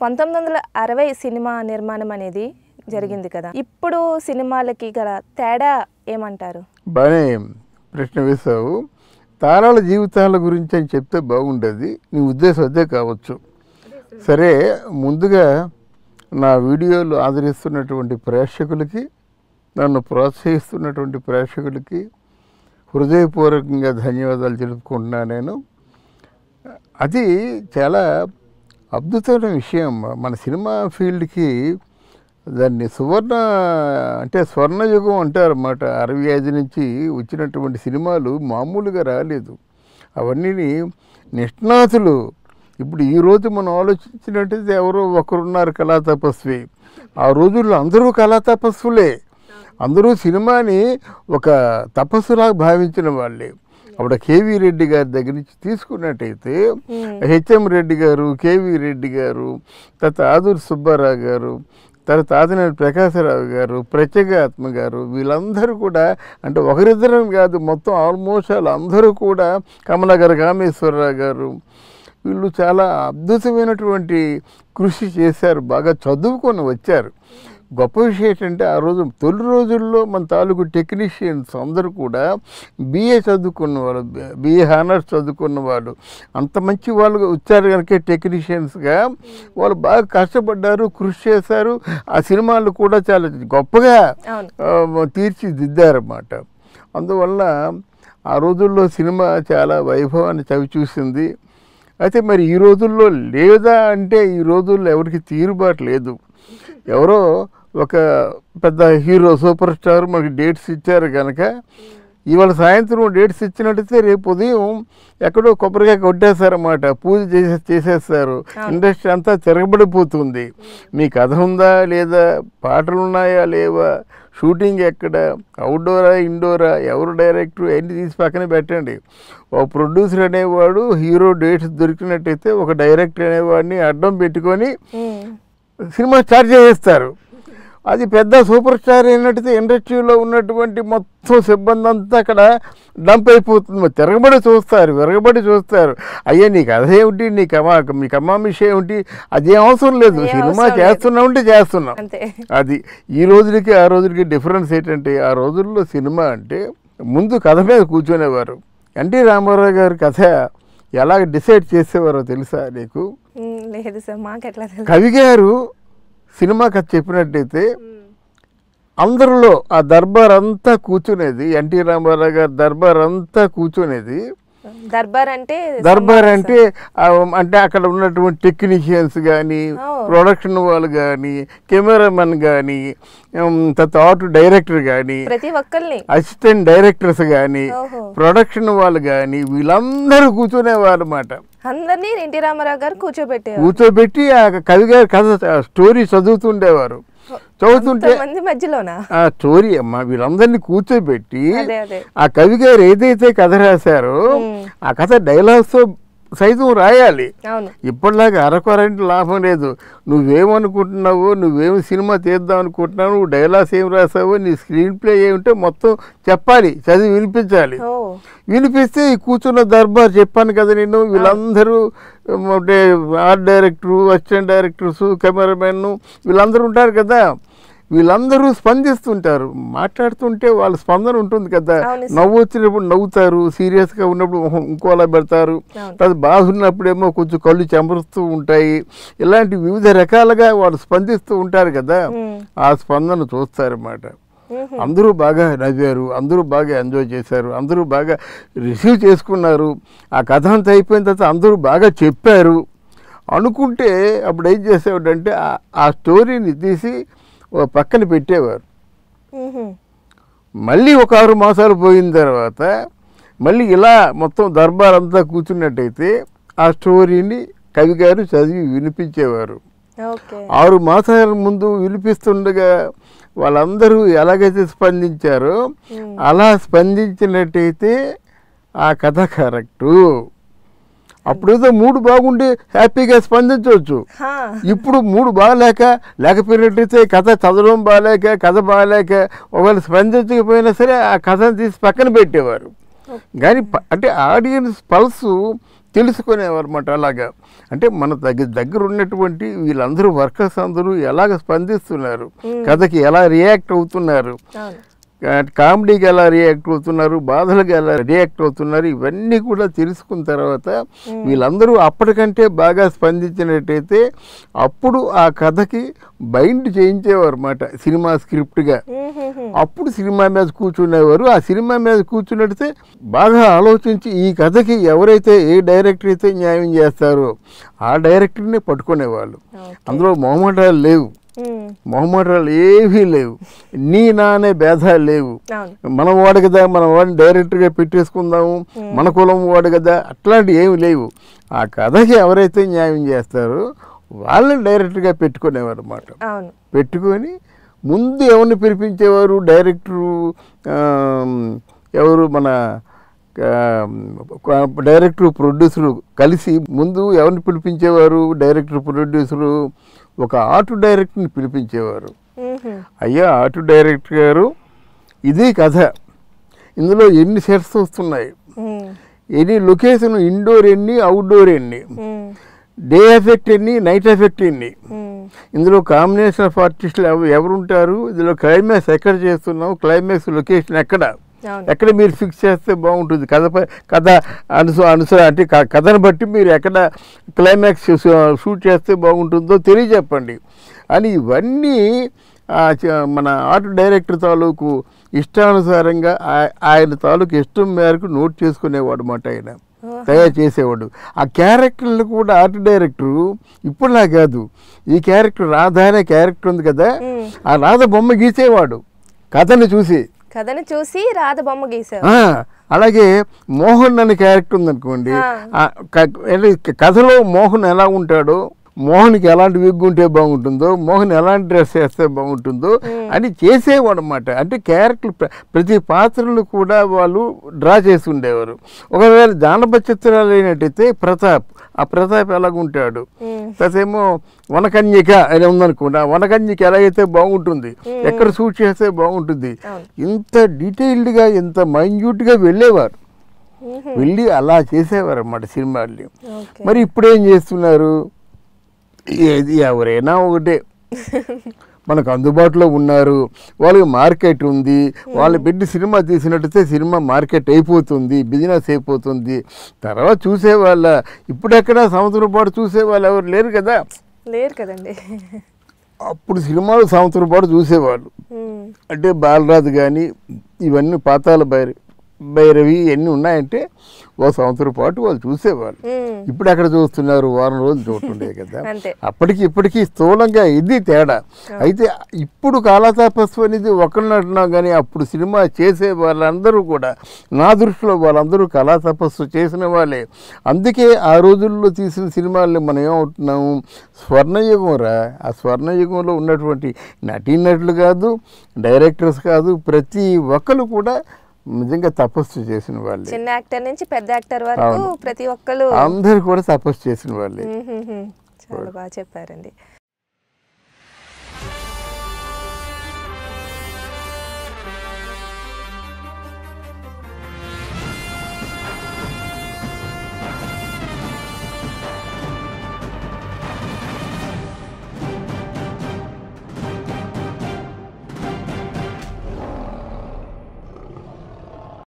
పంతొమ్మిది వందల అరవై సినిమా నిర్మాణం అనేది జరిగింది కదా ఇప్పుడు సినిమాలకి గల తేడా ఏమంటారు బాగానే ప్రశ్న వేశావు తారాల జీవితాల గురించి అని చెప్తే బాగుండేది నీ ఉద్దేశం అదే కావచ్చు సరే ముందుగా నా వీడియోలు ఆదరిస్తున్నటువంటి ప్రేక్షకులకి నన్ను ప్రోత్సహిస్తున్నటువంటి ప్రేక్షకులకి హృదయపూర్వకంగా ధన్యవాదాలు తెలుపుకుంటున్నాను నేను అది చాలా అద్భుతమైన విషయం మన సినిమా ఫీల్డ్కి దాన్ని సువర్ణ అంటే స్వర్ణయుగం అంటారు అన్నమాట అరవై ఐదు నుంచి వచ్చినటువంటి సినిమాలు మామూలుగా రాలేదు అవన్నీ నిష్ణాతులు ఇప్పుడు ఈ రోజు మనం ఆలోచించినట్టయితే ఎవరో ఒకరున్నారు కళా తపస్వి ఆ రోజుల్లో అందరూ కళా తపస్సులే అందరూ సినిమాని ఒక తపస్సులాగా భావించిన వాళ్ళే అప్పుడు కేవీ రెడ్డి గారి దగ్గర నుంచి తీసుకున్నట్టయితే హెచ్ఎం రెడ్డి గారు కేవీ రెడ్డి గారు తర్వాత ఆదూరి సుబ్బారావు గారు తర్వాత ఆదినాడు ప్రకాశరావు గారు ప్రత్యేగాత్మ గారు వీళ్ళందరూ కూడా అంటే ఒకరిద్దరం కాదు మొత్తం ఆల్మోస్ట్ వాళ్ళందరూ కూడా కమలాగారు కామేశ్వరరావు గారు వీళ్ళు చాలా అద్భుతమైనటువంటి కృషి చేశారు బాగా చదువుకొని వచ్చారు గొప్ప విషయం ఏంటంటే ఆ రోజు తొలి రోజుల్లో మన తాలూకు టెక్నీషియన్స్ అందరూ కూడా బీఏ చదువుకున్న వాళ్ళు బీఏ హానర్స్ చదువుకున్న వాళ్ళు అంత మంచి వాళ్ళు వచ్చారు కనుక టెక్నీషియన్స్గా వాళ్ళు బాగా కష్టపడ్డారు కృషి చేశారు ఆ సినిమాలు కూడా చాలా గొప్పగా అవును ఆ, తీర్చిదిద్దారన్నమాట అందువల్ల ఆ రోజుల్లో సినిమా చాలా వైభవాన్ని చవి చూసింది అయితే మరి ఈ రోజుల్లో లేదా అంటే ఈ రోజుల్లో ఎవరికి తీరుబాటు లేదు ఎవరో ఒక పెద్ద హీరో సూపర్ స్టార్ మనకి డేట్స్ ఇచ్చారు కనుక ఇవాళ సాయంత్రం డేట్స్ ఇచ్చినట్టయితే రేపు ఉదయం ఎక్కడో కొబ్బరికాయ కొట్టేస్తారన్నమాట పూజ చేసే చేసేస్తారు ఇండస్ట్రీ అంతా తిరగబడిపోతుంది మీ కథ ఉందా లేదా పాటలు ఉన్నాయా లేవా షూటింగ్ ఎక్కడ అవుట్డోరా ఇండోరా ఎవరు డైరెక్టర్ అన్ని తీసి పక్కన పెట్టండి ఒక ప్రొడ్యూసర్ అనేవాడు హీరో డేట్స్ దొరికినట్టయితే ఒక డైరెక్టర్ అనేవాడిని అడ్డం పెట్టుకొని ఉమ్. సినిమా స్టార్ట్ చేసేస్తారు అది పెద్ద సూపర్ స్టార్ అయినట్టయితే ఇండస్ట్రీలో ఉన్నటువంటి మొత్తం సిబ్బంది అంతా అక్కడ డంప్ అయిపోతుంది మరి తిరగబడి చూస్తారు విరగబడి చూస్తారు అయ్యా నీ కథ ఏమిటి నీ కమా మీ కమామిష ఏమిటి అదేం అవసరం లేదు ఏం సినిమా అవసరం లేదు. చేస్తున్నాం అంటే చేస్తున్నాం అంతే అది ఈ రోజులకి ఆ రోజులకి డిఫరెన్స్ ఏంటంటే ఆ రోజుల్లో సినిమా అంటే ముందు కథ మీద కూర్చునేవారు ఎన్టీ రామారావు గారి కథ ఎలాగ డిసైడ్ చేసేవారో తెలుసా నీకు ఉమ్, లేదు సార్ మాకు ఎట్లా తెలుసు కవి గారు సినిమా కథ చెప్పినట్టయితే అందరిలో ఆ దర్బార్ అంతా కూర్చునేది ఎన్టీ రామారావు గారి దర్బార్ అంతా కూర్చునేది దర్బార్ అంటే దర్బార్ అంటే ఆ, అంటే అక్కడ ఉన్నటువంటి టెక్నీషియన్స్ కానీ ఓ. ప్రొడక్షన్ వాళ్ళు కానీ కెమెరామెన్ కానీ తర్వాత ఆర్ట్ డైరెక్టర్ కానీ ప్రతి ఒక్కరిని అసిస్టెంట్ డైరెక్టర్స్ కానీ ఓహో ప్రొడక్షన్ వాళ్ళు కానీ వీళ్ళందరూ కూర్చునేవారు అన్నమాట అందరినీ ఎన్టీ రామారావు గారు కూర్చోబెట్టేవారు కూర్చోబెట్టి ఆ కవి గారి కథ స్టోరీ చదువుతుండేవారు చదువుతుంటే మంది మధ్యలోనా ఆ స్టోరీ అమ్మ వీళ్ళందరినీ కూర్చోబెట్టి అదే అదే ఆ కవి గారు ఏదైతే కథ రాశారో ఉమ్. ఆ కథ డైలాగ్స్తో సైతం రాయాలి అవును ఇప్పటిలాగా అరకొరంటి లాభం లేదు నువ్వేమనుకుంటున్నావు నువ్వేమి సినిమా తీద్దాం అనుకుంటున్నావు నువ్వు డైలాగ్స్ ఏం రాసావో నీ స్క్రీన్ ప్లే ఏమిటో మొత్తం చెప్పాలి చదివి వినిపించాలి ఓ వినిపిస్తే ఈ కూర్చున్న దర్బార్ చెప్పాను కదా నేను వీళ్ళందరూ అంటే art director assistant directors cameramen వీళ్ళందరూ ఉంటారు కదా వీళ్ళందరూ స్పందిస్తుంటారు మాట్లాడుతుంటే వాళ్ళ స్పందన ఉంటుంది కదా అవును సార్. నవ్వు వచ్చినప్పుడు నవ్వుతారు సీరియస్గా ఉన్నప్పుడు మొహం ఇంకోలా పెడతారు అవును. అది బాగున్నప్పుడేమో కొంచెం కళ్ళు చెమరుస్తూ ఉంటాయి ఇలాంటి వివిధ రకాలుగా వాళ్ళు స్పందిస్తూ ఉంటారు కదా ఉమ్. ఆ స్పందన చూస్తారన్నమాట ఉహు. అందరూ బాగా నవ్వారు అందరూ బాగా ఎంజాయ్ చేశారు అందరూ బాగా రిసీవ్ చేసుకున్నారు ఆ కథ అంతా అయిపోయిన తర్వాత అందరూ బాగా చెప్పారు అనుకుంటే అప్పుడు ఏం చేసేవాడంటే ఆ- ఆ స్టోరీని తీసి ఓ పక్కన పెట్టేవారు ఉహు. మళ్ళీ ఒక ఆరు మాసాలు పోయిన తర్వాత మళ్ళీ ఇలా మొత్తం దర్బార్ అంతా కూర్చున్నట్టయితే ఆ స్టోరీని కవి గారు చదివి వినిపించేవారు ఓకే ఆరు మాసాల ముందు వినిపిస్తుండగా వాళ్ళందరూ ఎలాగైతే స్పందించారో ఉమ్. అలా స్పందించినట్టయితే ఆ కథ కరెక్టు అప్పుడేదో మూడు బాగుండి హ్యాపీగా స్పందించవచ్చు హా. ఇప్పుడు మూడు బాగాలేక లేకపోయినట్టయితే కథ చదవడం బాగాలేక కథ బాగాలేక ఒకవేళ స్పందించకపోయినా సరే ఆ కథను తీసి పక్కన పెట్టేవారు కానీ ప- అంటే ఆడియన్స్ పల్స్ తెలుసుకునేవారు అన్నమాట అలాగా అంటే మన దగ్గర దగ్గర ఉన్నటువంటి వీళ్ళందరూ వర్కర్స్ అందరూ ఎలాగ స్పందిస్తున్నారు కథకి ఎలా రియాక్ట్ అవుతున్నారు అవును కామెడీకి ఎలా రియాక్ట్ అవుతున్నారు బాధలకు ఎలా రియాక్ట్ అవుతున్నారు ఇవన్నీ కూడా తెలుసుకున్న తర్వాత వీళ్ళందరూ అప్పటికంటే బాగా స్పందించినట్టయితే అప్పుడు ఆ కథకి బైండ్ చేయించేవారు అన్నమాట సినిమా స్క్రిప్ట్గా మ్మ్హ్మ్. అప్పుడు సినిమా మీద కూర్చునేవారు ఆ సినిమా మీద కూర్చున్నట్టే బాగా ఆలోచించి ఈ కథకి ఎవరైతే ఏ డైరెక్టర్ అయితే న్యాయం చేస్తారో ఆ డైరెక్టర్ని పట్టుకునేవాళ్ళు ఓకే. అందులో మొహమాటాలు లేవు మ్మ్. మొహమాటాలు ఏవీ లేవు నీ నా అనే భేదాలు లేవు అవును మన వాడు కదా మన వాడిని డైరెక్టర్గా పెట్టేసుకుందాము మన కులం వాడు కదా అట్లాంటివి ఏమి లేవు ఆ కథకి ఎవరైతే న్యాయం చేస్తారో వాళ్ళని డైరెక్టర్గా పెట్టుకునేవారు అన్నమాట అవును పెట్టుకొని ముందు ఎవరిని పిలిపించేవారు డైరెక్టరు ఆమ్, ఎవరు మన ఆ, డైరెక్టర్ ప్రొడ్యూసరు కలిసి ముందు ఎవరిని పిలిపించేవారు డైరెక్టర్ ప్రొడ్యూసరు ఒక ఆర్ట్ డైరెక్టర్ని పిలిపించేవారు మ్మ్హ్మ్. అయ్యా ఆర్ట్ డైరెక్టర్ గారు ఇది కథ ఇందులో ఎన్ని సెట్స్ వస్తున్నాయి మ్మ్. ఎన్ని లొకేషన్ ఇండోర్ ఎన్ని అవుట్డోర్ ఎన్ని మ్మ్. డే ఎఫెక్ట్ ఎన్ని నైట్ ఎఫెక్ట్ ఎన్ని మ్మ్. ఇందులో కాంబినేషన్ ఆఫ్ ఆర్టిస్టులు ఎవ- ఎవరు ఉంటారు ఇందులో క్లైమాక్స్ ఎక్కడ చేస్తున్నాం క్లైమాక్స్ లొకేషన్ ఎక్కడ అవును ఎక్కడ మీరు ఫిక్స్ చేస్తే బాగుంటుంది కథ పై- కథ అనుస అనుస అంటే క- కథను బట్టి మీరు ఎక్కడ క్లైమాక్స్ షూట్ చేస్తే బాగుంటుందో తెలియజెప్పండి అని ఇవన్నీ ఆ చ- మన ఆర్ట్ డైరెక్టర్ తాలూకు ఇష్టానుసారంగా ఆ- ఆయన తాలూకు ఇష్టం మేరకు నోట్ చేసుకునేవాడు మాట ఆయన తయారు చేసేవాడు ఆ క్యారెక్టర్లు కూడా ఆర్ట్ డైరెక్టరు ఇప్పుడులా కాదు ఈ క్యారెక్టర్ రాధ అనే క్యారెక్టర్ ఉంది కదా మ్మ్. ఆ రాధ బొమ్మ గీసేవాడు కథను చూసి కథను చూసి రాధ బొమ్మ గీసావు ఆ, అలాగే మోహన్ అనే క్యారెక్టర్ ఉందనుకోండి ఆ. ఆ, క- అంటే కథలో మోహన్ ఎలా ఉంటాడో మోహన్కి ఎలాంటి విగ్గు ఉంటే బాగుంటుందో మోహన్ ఎలాంటి డ్రెస్ వేస్తే బాగుంటుందో అని చేసేవాడు అనమాట అంటే క్యారెక్టర్ ప్ర- ప్రతి పాత్రలు కూడా వాళ్ళు డ్రా చేసి ఉండేవారు ఒకవేళ జానపద చిత్రాలు అయినట్టయితే ప్రతాప్ ఆ ప్రతాప్ ఎలాగుంటాడు మ్మ్. తర్వాతేమో వనకన్యక అని ఉందనుకోండి ఆ వనకన్యక ఎలా అయితే బాగుంటుంది ఎక్కడ షూట్ చేస్తే బాగుంటుంది అవును. ఇంత డీటెయిల్డ్గా ఇంత మైన్యూట్గా వెళ్ళేవారు మ్మ్హ్మ్. వెళ్ళి అలా చేసేవారు అన్నమాట సినిమాల్ని ఓకే మరి ఇప్పుడేం చేస్తున్నారు ఏది ఎవరైనా ఒకటే మనకు అందుబాటులో ఉన్నారు వాళ్ళకి మార్కెట్ ఉంది వాళ్ళు పెట్టి సినిమా తీసినట్టయితే సినిమా మార్కెట్ అయిపోతుంది బిజినెస్ అయిపోతుంది తర్వాత చూసే వాళ్ళ ఇప్పుడెక్కడ సంవత్సరం పాటు చూసే వాళ్ళు ఎవరు లేరు కదా లేరు కదండి అప్పుడు సినిమాలు సంవత్సరం పాటు చూసేవాళ్ళు మ్మ్. అంటే బాలరాజు కానీ ఇవన్నీ పాతాల భైరవి భైరవి ఇవన్నీ ఉన్నాయంటే ఓ సంవత్సరం పాటు వాళ్ళు చూసేవాళ్ళు మ్మ్. ఇప్పుడు ఎక్కడ చూస్తున్నారు వారం రోజులు చూస్తుండే కదా అంతే అప్పటికి ఇప్పటికీ స్థూలంగా ఇది తేడా అయితే ఇప్పుడు కాలతాపస్సు అనేది ఒకరినట్టున్నా కానీ అప్పుడు సినిమా చేసే వాళ్ళందరూ కూడా నా దృష్టిలో వాళ్ళందరూ కళాతపస్సు చేసిన వాళ్ళే అందుకే ఆ రోజుల్లో తీసిన సినిమాల్ని మనం ఏమవుతున్నాము స్వర్ణయుగం రా ఆ స్వర్ణయుగంలో ఉన్నటువంటి నటీనటులు కాదు డైరెక్టర్స్ కాదు ప్రతి ఒక్కరు కూడా నిజంగా తపస్సు చేసిన వాళ్ళే చిన్న యాక్టర్ నుంచి పెద్ద యాక్టర్ వరకు అవును. ప్రతి ఒక్కరు అందరూ కూడా తపస్సు చేసిన వాళ్ళే మ్మ్హ్మ్. చాలా బాగా చెప్పారండి